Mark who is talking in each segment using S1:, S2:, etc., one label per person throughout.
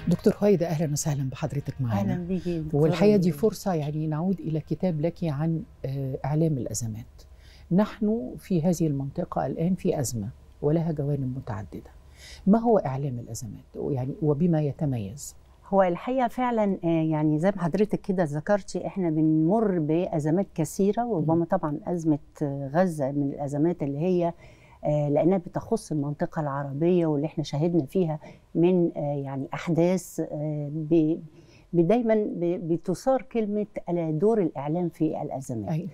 S1: دكتور هايدة أهلا وسهلا بحضرتك معنا
S2: اهلا بيكي دكتورة
S1: والحقيقة دي
S2: نبيل.
S1: فرصة يعني نعود إلى كتاب لك عن آه، إعلام الأزمات نحن في هذه المنطقة الآن في أزمة ولها جوانب متعددة ما هو إعلام الأزمات يعني وبما يتميز
S2: هو الحقيقه فعلا آه، يعني زي ما حضرتك كده ذكرتي احنا بنمر بازمات كثيره وربما طبعا ازمه آه، غزه من الازمات اللي هي آه، لانها بتخص المنطقه العربيه واللي احنا شاهدنا فيها من آه، يعني احداث آه، ب- ب- دايما ب- بتثار كلمه ألا دور الاعلام في الازمات
S1: أي.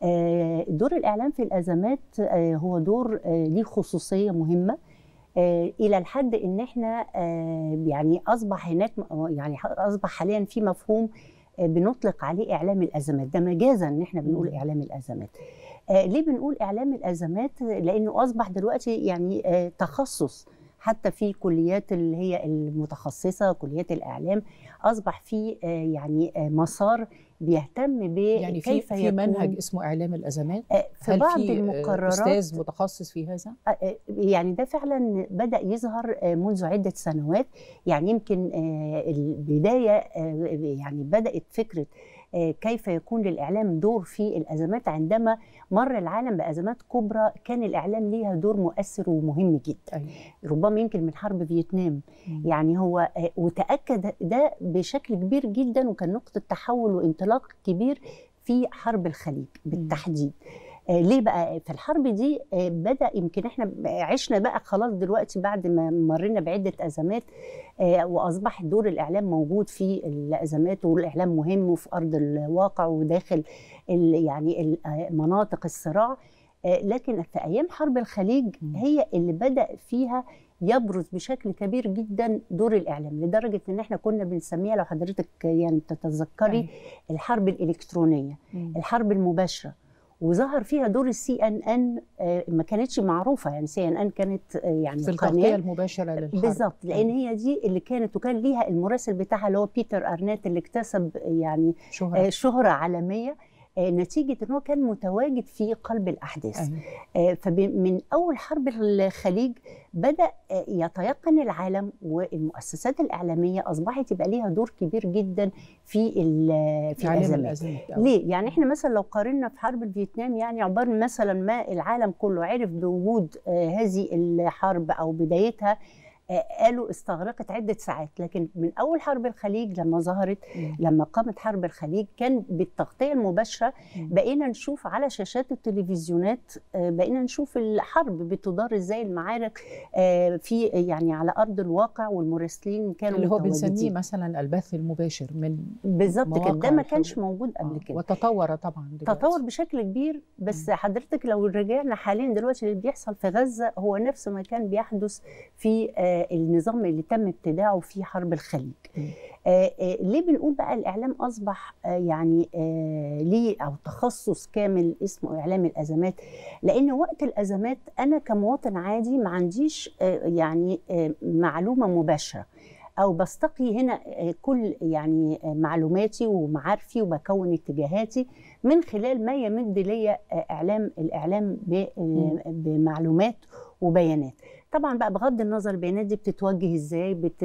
S2: آه، دور الإعلام في الأزمات آه، هو دور آه، ليه خصوصية مهمة آه، إلى الحد إن إحنا آه، يعني أصبح هناك يعني أصبح حاليا في مفهوم آه، بنطلق عليه إعلام الأزمات ده مجازا إن إحنا بنقول
S1: مم.
S2: إعلام الأزمات آه، ليه بنقول إعلام الأزمات لأنه أصبح دلوقتي يعني آه، تخصص حتى في كليات اللي هي المتخصصة كليات الإعلام أصبح في آه، يعني آه، مسار بيهتم بكيف
S1: يعني في في منهج اسمه إعلام الأزمات
S2: آه، في
S1: هل
S2: بعض
S1: في آه،
S2: المقررات
S1: أستاذ متخصص في هذا؟
S2: آه، آه، يعني ده فعلا بدأ يظهر آه، منذ عدة سنوات يعني يمكن آه، البداية آه، يعني بدأت فكرة آه، كيف يكون للإعلام دور في الأزمات عندما مر العالم بأزمات كبرى كان الإعلام ليها دور مؤثر ومهم جدا
S1: أي.
S2: ربما يمكن من حرب فيتنام
S1: مم.
S2: يعني هو آه، وتأكد ده بشكل كبير جدا وكان نقطة تحول وانطلاق كبير في حرب الخليج بالتحديد آه، ليه بقى في الحرب دي آه، بدأ يمكن احنا عشنا بقى خلاص دلوقتي بعد ما مرينا بعدة أزمات آه، وأصبح دور الإعلام موجود في الأزمات والإعلام مهم وفي أرض الواقع وداخل ال- يعني ال- آه، مناطق الصراع آه، لكن في أيام حرب الخليج
S1: مم.
S2: هي اللي بدأ فيها يبرز بشكل كبير جدا دور الاعلام لدرجه ان احنا كنا بنسميها لو حضرتك يعني تتذكري
S1: أي.
S2: الحرب الالكترونيه
S1: مم.
S2: الحرب المباشره وظهر فيها دور السي ان ان ما كانتش معروفه يعني سي ان ان كانت آه، يعني
S1: في التغطية المباشرة للحرب
S2: بالظبط لان
S1: أي.
S2: هي دي اللي كانت وكان ليها المراسل بتاعها اللي هو بيتر ارنات اللي اكتسب يعني
S1: شهرة
S2: آه، شهره عالميه آه، نتيجه ان هو كان متواجد في قلب الاحداث
S1: أي.
S2: فمن اول حرب الخليج بدا آه، يتيقن العالم والمؤسسات الاعلاميه اصبحت يبقى ليها دور كبير جدا في ال- في
S1: إعلام
S2: الازمات
S1: الأزمات أوي.
S2: ليه؟ يعني احنا مثلا لو قارنا في حرب الفيتنام يعني عقبال مثلا ما العالم كله عرف بوجود آه، هذه الحرب او بدايتها آه، قالوا استغرقت عده ساعات لكن من اول حرب الخليج لما ظهرت
S1: مم.
S2: لما قامت حرب الخليج كان بالتغطيه المباشره
S1: مم.
S2: بقينا نشوف على شاشات التلفزيونات آه، بقينا نشوف الحرب بتدار ازاي المعارك آه، في يعني على ارض الواقع والمراسلين كانوا
S1: اللي هو بنسميه
S2: متواجدين.
S1: مثلا البث المباشر من
S2: بالظبط كده ده
S1: مواقع
S2: ما كانش
S1: الحروب.
S2: موجود قبل
S1: آه،
S2: كده
S1: وتطور طبعا دلوقتي.
S2: تطور بشكل كبير بس حضرتك لو رجعنا حاليا دلوقتي اللي بيحصل في غزه هو نفس ما كان بيحدث في آه، النظام اللي تم ابتداعه في حرب الخليج.
S1: مم.
S2: آه، آه، ليه بنقول بقى الاعلام اصبح آه، يعني آه، ليه او تخصص كامل اسمه اعلام الازمات لان وقت الازمات انا كمواطن عادي ما عنديش آه، يعني آه، معلومه مباشره او بستقي هنا آه، كل يعني آه، معلوماتي ومعارفي وبكون اتجاهاتي من خلال ما يمد لي آه، اعلام الاعلام ب- آه،
S1: مم.
S2: بمعلومات وبيانات طبعا بقى بغض النظر البيانات دي بتتوجه ازاي بت...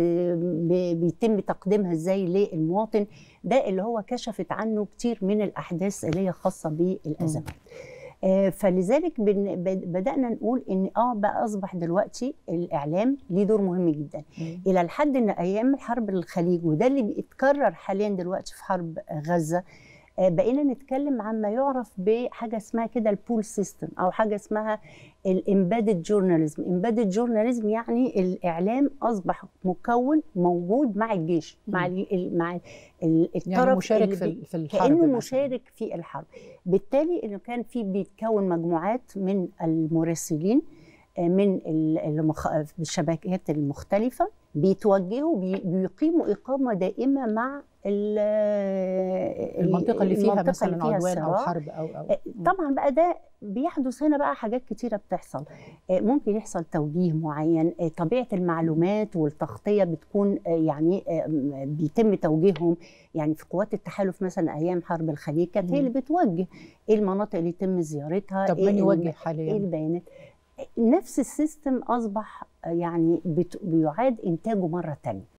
S2: ب- بيتم تقديمها ازاي للمواطن ده اللي هو كشفت عنه كتير من الاحداث اللي هي خاصه بالازمات آه، فلذلك بن- بد- بدانا نقول ان اه بقى اصبح دلوقتي الاعلام ليه دور مهم جدا
S1: مم.
S2: الى الحد ان ايام حرب الخليج وده اللي بيتكرر حاليا دلوقتي في حرب غزه آه، بقينا نتكلم عن ما يعرف بحاجه اسمها كده البول سيستم او حاجه اسمها الامبيدد جورناليزم امبيدد جورناليزم يعني الاعلام اصبح مكون موجود مع الجيش مع
S1: مم.
S2: ال- ال- مع ال- الطرف
S1: يعني مشارك
S2: اللي
S1: في
S2: بي-
S1: ال- في الحرب
S2: كانه
S1: مثلاً.
S2: مشارك في الحرب بالتالي انه كان في بيتكون مجموعات من المراسلين آه، من ال- المخ... الشبكات المختلفة بيتوجهوا بي... بيقيموا إقامة دائمة مع ال-
S1: المنطقة اللي فيها
S2: المنطقة
S1: مثلا
S2: اللي فيها
S1: عدوان أو
S2: الصراع.
S1: حرب أو أو
S2: آه، طبعا بقى ده بيحدث هنا بقى حاجات كتيرة بتحصل آه، ممكن يحصل توجيه معين آه، طبيعة المعلومات والتغطية بتكون آه، يعني آه، م- بيتم توجيههم يعني في قوات التحالف مثلا أيام حرب الخليج كانت هي
S1: مم.
S2: اللي بتوجه إيه المناطق اللي يتم زيارتها
S1: طب
S2: إيه
S1: من
S2: الم-
S1: يوجه
S2: ايه
S1: حاليا؟
S2: البيانات نفس السيستم اصبح يعني بت- بيعاد انتاجه مره تانية